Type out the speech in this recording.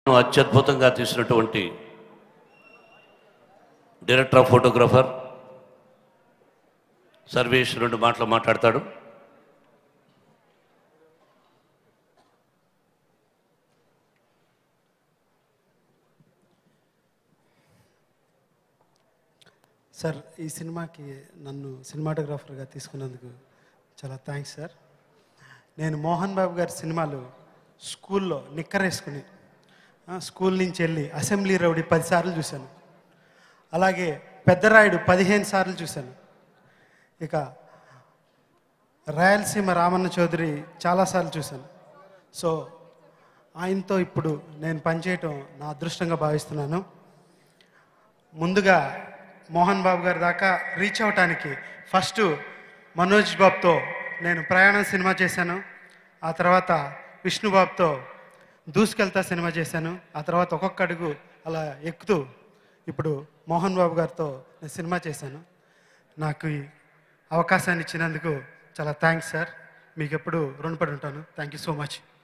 అత్యద్భుతంగా తీసినటువంటి director of photographer Sarvesh రెండు మాటలు మాట్లాడతాడు సార్ ఈ సినిమాకి నన్ను సినిమాటోగ్రాఫర్గా తీసుకున్నందుకు చాలా థ్యాంక్స్ సార్ నేను మోహన్ బాబు గారి సినిమాలు స్కూల్లో నిక్కరేసుకుని ఆ, స్కూల్ నుంచి వెళ్ళి అసెంబ్లీ రౌడీ పదిసార్లు చూశాను అలాగే పెద్దరాయుడు పదిహేను సార్లు చూశాను ఇక రాయలసీమ రామన్న చౌదరి చాలాసార్లు చూశాను సో ఆయనతో ఇప్పుడు నేను పనిచేయటం నా అదృష్టంగా భావిస్తున్నాను ముందుగా మోహన్ బాబు గారి దాకా రీచ్ అవటానికి ఫస్ట్ మనోజ్ బాబుతో నేను ప్రయాణం సినిమా చేశాను ఆ తర్వాత విష్ణుబాబుతో దూసుకెళ్తా సినిమా చేశాను ఆ తర్వాత ఒక్కొక్క అడుగు అలా ఎక్కుతూ ఇప్పుడు మోహన్ బాబు గారితో నేను సినిమా చేశాను నాకు ఈ అవకాశాన్ని ఇచ్చినందుకు చాలా థ్యాంక్స్ సార్ మీకు ఎప్పుడు రుణపడి ఉంటాను థ్యాంక్ యూ సో మచ్